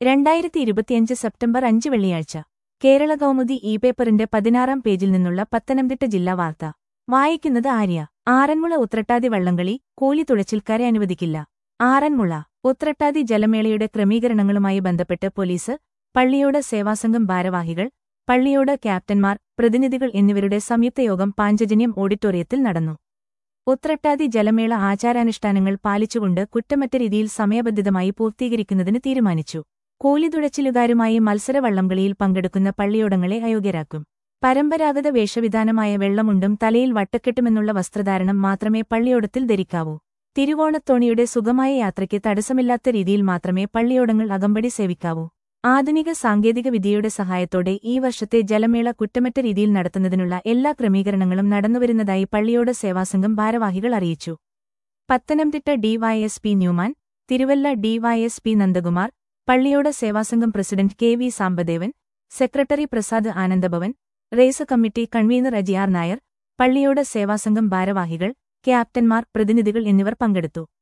രണ്ടായിരത്തി ഇരുപത്തിയഞ്ച് സെപ്റ്റംബർ അഞ്ച് വെള്ളിയാഴ്ച കേരള കൗമുദി ഇ പേപ്പറിന്റെ പതിനാറാം പേജിൽ നിന്നുള്ള പത്തനംതിട്ട ജില്ലാ വാർത്ത വായിക്കുന്നത് ആര്യ ആറന്മുള ഉത്രട്ടാതി വള്ളംകളി കൂലി തുഴച്ചിൽക്കാരെ അനുവദിക്കില്ല ആറന്മുള ഉത്രട്ടാതി ജലമേളയുടെ ക്രമീകരണങ്ങളുമായി ബന്ധപ്പെട്ട് പോലീസ് പള്ളിയോട് സേവാസംഘം ഭാരവാഹികൾ പള്ളിയോട് ക്യാപ്റ്റന്മാർ പ്രതിനിധികൾ എന്നിവരുടെ സംയുക്ത യോഗം പാഞ്ചജന്യം ഓഡിറ്റോറിയത്തിൽ നടന്നു ഉത്രട്ടാതി ജലമേള ആചാരാനുഷ്ഠാനങ്ങൾ പാലിച്ചുകൊണ്ട് കുറ്റമറ്റ രീതിയിൽ സമയബന്ധിതമായി പൂർത്തീകരിക്കുന്നതിന് തീരുമാനിച്ചു കൂലിതുഴച്ചിലുകാരുമായി മത്സര വള്ളംകളിയിൽ പങ്കെടുക്കുന്ന പള്ളിയോടങ്ങളെ അയോഗ്യരാക്കും പരമ്പരാഗത വേഷവിധാനമായ വെള്ളമുണ്ടും തലയിൽ വട്ടക്കെട്ടുമെന്നുള്ള വസ്ത്രധാരണം മാത്രമേ പള്ളിയോടത്തിൽ ധരിക്കാവൂ തിരുവോണത്തോണിയുടെ സുഗമായ യാത്രയ്ക്ക് തടസ്സമില്ലാത്ത രീതിയിൽ മാത്രമേ പള്ളിയോടങ്ങൾ അകമ്പടി സേവിക്കാവൂ ആധുനിക സാങ്കേതിക വിദ്യയുടെ സഹായത്തോടെ ഈ വർഷത്തെ ജലമേള കുറ്റമറ്റ രീതിയിൽ നടത്തുന്നതിനുള്ള എല്ലാ ക്രമീകരണങ്ങളും നടന്നുവരുന്നതായി പള്ളിയോട് സേവാസംഘം ഭാരവാഹികൾ അറിയിച്ചു Pathanamthitta DYSP Newman Thiruvalla DYSP Nandakumar പള്ളിയോട് സേവാസംഘം president K V Sambadevan secretary Prasad Anandabhavan race committee convener Ajiyar Nair പള്ളിയോട് സേവാസംഘം ഭാരവാഹികൾ ക്യാപ്റ്റന്മാർ പ്രതിനിധികൾ എന്നിവർ പങ്കെടുത്തു